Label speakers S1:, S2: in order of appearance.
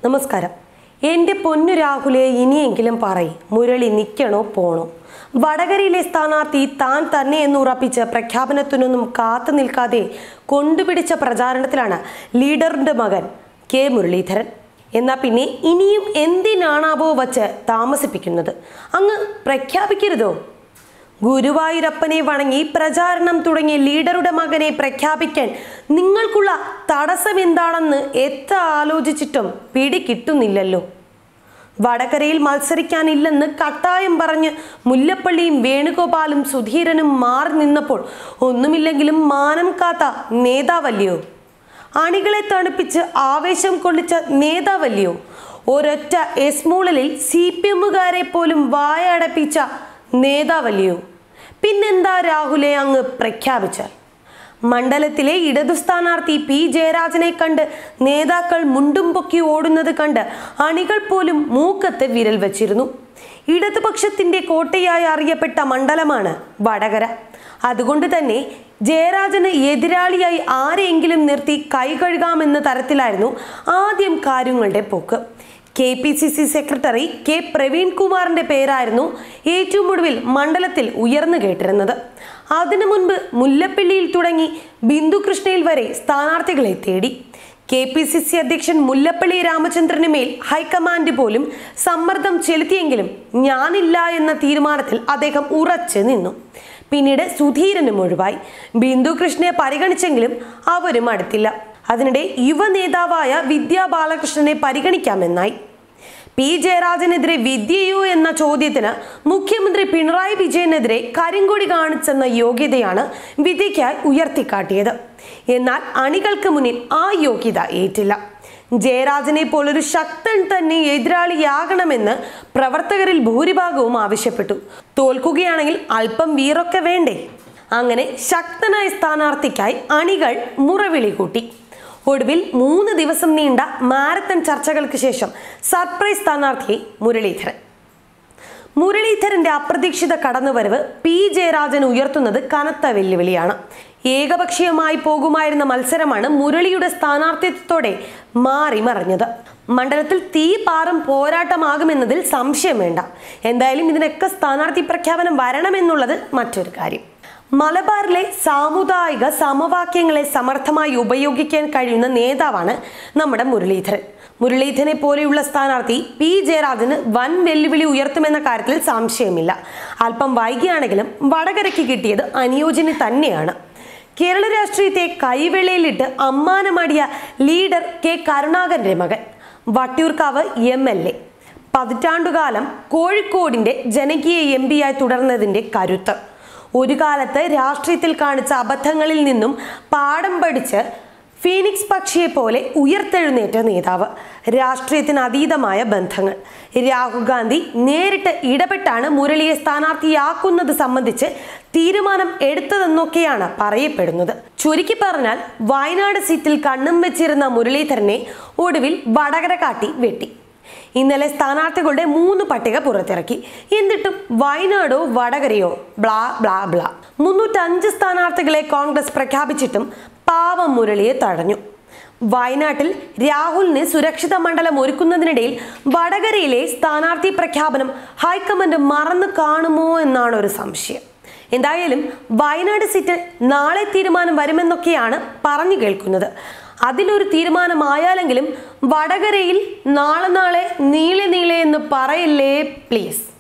S1: നമസ്കാരം എൻ്റെ പൊന്നു രാഹുലെ ഇനിയെങ്കിലും പറയും മുരളി നിൽക്കണോ പോണോ വടകരയിലെ സ്ഥാനാർത്ഥി താൻ തന്നെ എന്ന് ഉറപ്പിച്ച് പ്രഖ്യാപനത്തിനൊന്നും കാത്തു നിൽക്കാതെ കൊണ്ടുപിടിച്ച പ്രചാരണത്തിലാണ് ലീഡറിന്റെ മകൻ കെ മുരളീധരൻ എന്നാ പിന്നെ ഇനിയും എന്തിനാണാവോ വച്ച് താമസിപ്പിക്കുന്നത് അങ്ങ് പ്രഖ്യാപിക്കരുതോ ഗുരുവായൂരപ്പനെ വണങ്ങി പ്രചാരണം തുടങ്ങിയ ലീഡറുടെ മകനെ പ്രഖ്യാപിക്കാൻ നിങ്ങൾക്കുള്ള തടസ്സം എന്താണെന്ന് എത്ര ആലോചിച്ചിട്ടും പിടി കിട്ടുന്നില്ലല്ലോ വടകരയിൽ മത്സരിക്കാനില്ലെന്ന് കട്ടായം പറഞ്ഞ് മുല്ലപ്പള്ളിയും വേണുഗോപാലും സുധീരനും മാറി നിന്നപ്പോൾ ഒന്നുമില്ലെങ്കിലും മാനം കാത്ത നേതാവല്ലയോ അണികളെ തണുപ്പിച്ച് ആവേശം കൊള്ളിച്ച നേതാവല്ലയോ ഒരൊറ്റ എസ്മൂളലിൽ സി പി എമ്മുകാരെ പോലും വായടപ്പിച്ച നേതാവല്ലയോ പിന്നെന്താ രാഹുലെ അങ്ങ് പ്രഖ്യാപിച്ചാൽ മണ്ഡലത്തിലെ ഇടതു സ്ഥാനാർത്ഥി പി ജയരാജനെ കണ്ട് നേതാക്കൾ മുണ്ടും പൊക്കി ഓടുന്നത് കണ്ട് അണികൾ പോലും മൂക്കത്ത് വിരൽ വച്ചിരുന്നു ഇടതുപക്ഷത്തിന്റെ കോട്ടയായി അറിയപ്പെട്ട മണ്ഡലമാണ് വടകര അതുകൊണ്ട് തന്നെ ജയരാജന് എതിരാളിയായി ആരെയെങ്കിലും നിർത്തി കൈ കഴുകാമെന്ന തരത്തിലായിരുന്നു ആദ്യം കാര്യങ്ങളുടെ പോക്ക് K P C C secretary K Praveen കുമാറിന്റെ പേരായിരുന്നു ഏറ്റവും ഒടുവിൽ മണ്ഡലത്തിൽ ഉയർന്നു കേട്ടിരുന്നത് അതിനു മുൻപ് മുല്ലപ്പള്ളിയിൽ തുടങ്ങി ബിന്ദുകൃഷ്ണയിൽ വരെ സ്ഥാനാർത്ഥികളെ തേടി കെ പി സി സി അധ്യക്ഷൻ മുല്ലപ്പള്ളി രാമചന്ദ്രന് മേൽ ഹൈക്കമാൻഡ് പോലും സമ്മർദ്ദം ചെലുത്തിയെങ്കിലും ഞാനില്ല എന്ന തീരുമാനത്തിൽ അദ്ദേഹം ഉറച്ചു നിന്നു പിന്നീട് സുധീരനും ഒഴിവായി ബിന്ദു കൃഷ്ണയെ പരിഗണിച്ചെങ്കിലും അവരും അടുത്തില്ല അതിനിടെ യുവ നേതാവായ വിദ്യാ ബാലകൃഷ്ണനെ പരിഗണിക്കാമെന്നായി പി ജയരാജനെതിരെ വിദ്യയോ എന്ന ചോദ്യത്തിന് മുഖ്യമന്ത്രി പിണറായി വിജയനെതിരെ കരിങ്കൊടി കാണിച്ചെന്ന യോഗ്യതയാണ് വിധിക്കായി ഉയർത്തിക്കാട്ടിയത് എന്നാൽ അണികൾക്ക് മുന്നിൽ ആ യോഗ്യത ഏറ്റില്ല ജയരാജനെ പോലൊരു ശക്തൻ തന്നെ എതിരാളിയാകണമെന്ന് പ്രവർത്തകരിൽ ഭൂരിഭാഗവും ആവശ്യപ്പെട്ടു തോൽക്കുകയാണെങ്കിൽ അല്പം വീറൊക്കെ വേണ്ടേ അങ്ങനെ ശക്തനായ സ്ഥാനാർത്ഥിക്കായി അണികൾ മുറവിളി കൂട്ടി ഒടുവിൽ മൂന്ന് ദിവസം നീണ്ട മാരത്തൺ ചർച്ചകൾക്ക് ശേഷം സർപ്രൈസ് സ്ഥാനാർത്ഥിയെ മുരളീധരൻ മുരളീധരന്റെ അപ്രതീക്ഷിത കടന്നുവരവ് പി ജയരാജൻ ഉയർത്തുന്നത് കനത്ത വെല്ലുവിളിയാണ് ഏകപക്ഷീയമായി പോകുമായിരുന്ന മത്സരമാണ് മുരളിയുടെ സ്ഥാനാർത്ഥിത്വത്തോടെ മാറി മറിഞ്ഞത് മണ്ഡലത്തിൽ തീ പാറും പോരാട്ടമാകുമെന്നതിൽ സംശയം വേണ്ട എന്തായാലും ഇതിനൊക്കെ സ്ഥാനാർത്ഥി പ്രഖ്യാപനം വരണമെന്നുള്ളത് മറ്റൊരു കാര്യം മലബാറിലെ സാമുദായിക സമവാക്യങ്ങളെ സമർത്ഥമായി ഉപയോഗിക്കാൻ കഴിയുന്ന നേതാവാണ് നമ്മുടെ മുരളീധരൻ മുരളീധരനെ പോലെയുള്ള സ്ഥാനാർത്ഥി പി ജയരാജന് വൻ വെല്ലുവിളി ഉയർത്തുമെന്ന കാര്യത്തിൽ സംശയമില്ല അല്പം വൈകിയാണെങ്കിലും വടകരയ്ക്ക് കിട്ടിയത് അനുയോജ്യന് തന്നെയാണ് കേരള രാഷ്ട്രീയത്തെ കൈവെള്ളയിലിട്ട് അമ്മാനമാടിയ ലീഡർ കെ കരുണാകരന്റെ മകൻ വട്ടിയൂർക്കാവ് എം എൽ എ പതിറ്റാണ്ടുകാലം കോഴിക്കോടിന്റെ ജനകീയ എം പിയായി തുടർന്നതിന്റെ കരുത്ത് ഒരു കാലത്ത് രാഷ്ട്രീയത്തിൽ കാണിച്ച അബദ്ധങ്ങളിൽ നിന്നും പാഠം പഠിച്ച് ഫീനിക്സ് പക്ഷിയെ പോലെ ഉയർത്തെഴുന്നേറ്റ നേതാവ് രാഷ്ട്രീയത്തിന് അതീതമായ ബന്ധങ്ങൾ രാഹുൽ ഗാന്ധി നേരിട്ട് ഇടപെട്ടാണ് മുരളിയെ സ്ഥാനാർത്ഥിയാക്കുന്നത് സംബന്ധിച്ച് തീരുമാനം എടുത്തതെന്നൊക്കെയാണ് പറയപ്പെടുന്നത് ചുരുക്കി പറഞ്ഞാൽ വയനാട് സീറ്റിൽ കണ്ണും വെച്ചിരുന്ന മുരളീധരനെ ഒടുവിൽ വടകര കാട്ടി വെട്ടി ഇന്നലെ സ്ഥാനാർത്ഥികളുടെ മൂന്ന് പട്ടിക പുറത്തിറക്കി എന്നിട്ടും വയനാടോ വടകരയോ ബ്ലാ ബ്ലാ ബ്ലാ മുന്നൂറ്റഞ്ച് സ്ഥാനാർത്ഥികളെ കോൺഗ്രസ് പ്രഖ്യാപിച്ചിട്ടും പാവം മുരളിയെ തടഞ്ഞു വയനാട്ടിൽ രാഹുലിന് സുരക്ഷിത മണ്ഡലം ഒരുക്കുന്നതിനിടയിൽ വടകരയിലെ സ്ഥാനാർത്ഥി പ്രഖ്യാപനം ഹൈക്കമാൻഡ് മറന്നു കാണുമോ എന്നാണ് ഒരു സംശയം എന്തായാലും വയനാട് സീറ്റ് നാളെ തീരുമാനം വരുമെന്നൊക്കെയാണ് പറഞ്ഞു കേൾക്കുന്നത് അതിലൊരു തീരുമാനമായാലെങ്കിലും വടകരയിൽ നാളെ നാളെ നീളെ നീളെ എന്ന് പറയില്ലേ പ്ലീസ്